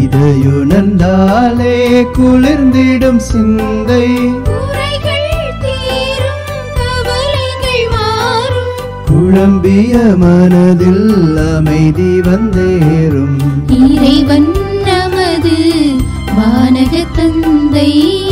இதையுணர்ந்தாலே குளிர்ந்திடும் சிந்தை குறைகள் தீரும் கவலைகள் மாறும் குழம்பிய மனதில் அமைதி வந்தேறும் இறைவன் நமது வானக தந்தை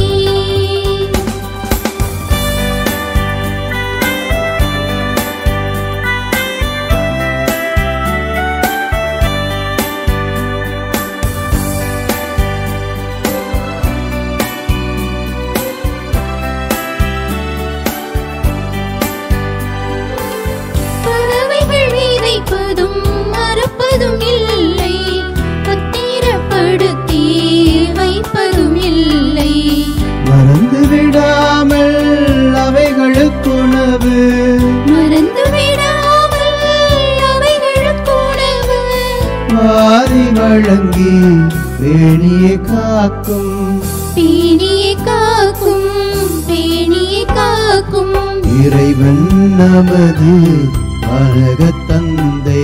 பறவைகள் விதைப்பதும் மறப்பதும் இல்லை பத்திரப்படுத்தி வைப்பதும் இல்லை மறந்து விடாமல் அவைகளுக்குணவு மறந்து விடாமல் அவைகளுக்கு உணவு வாரி வழங்கி பேணியை காக்கும் பேணியை காக்கும் பேணியை காக்கும் இறைவன் நமது அழகத் தந்தை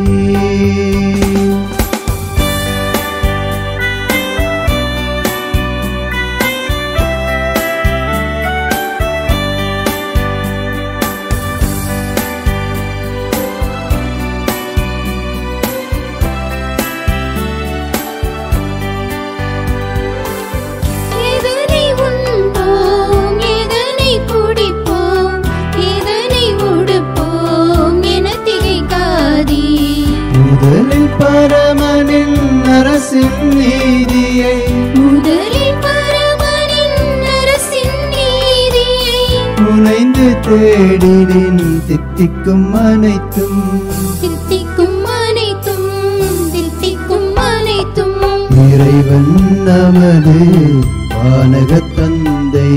எதனை உண்போம் எதனை குடிப்போம் எதனை உடுப்போம் என திகைக்காதே முதலில் பரமனின் அரசின் நீதியை முதலில் பரமனின் அரசின் நீதியை முனைந்து தேடினின் தித்திக்கும் அனைத்தும் தித்திக்கும் அனைத்தும் தித்திக்கும் அனைத்தும் இறைவன் நமது வானகத் தந்தை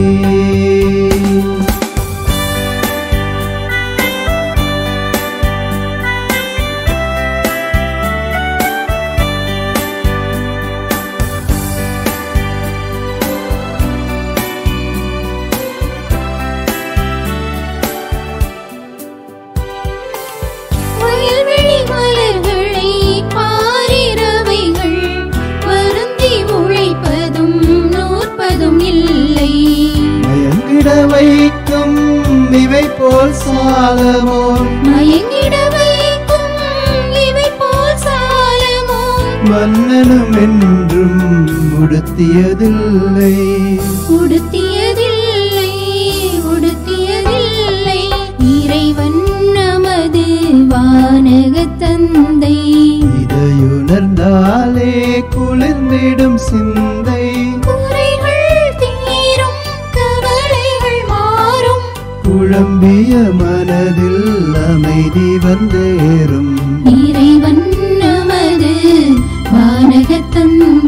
வயல்வெளி மலர்களை பாரிரவைகள் வருந்தி உழைப்பதும் நூற்பதும் இல்லை மயங்கிட வைக்கும் இவை போல் சாலமோன் மயங்கிட வைக்கும் இவை போல் சாலமோ மன்னனும் என்றும் உடுத்தியதில்லை உடுத்தியதில்லை உடுத்தியதில்லை இறைவன் நமது வானக தந்தை இதையுணர்ந்தாலே குளிர்ந்திடும் சிந்தை குறைகள் தீரும் கவலைகள் மாறும் குழம்பிய மனதில் அமைதி வந்தேறும் இறைவன் நமது வானக தந்தை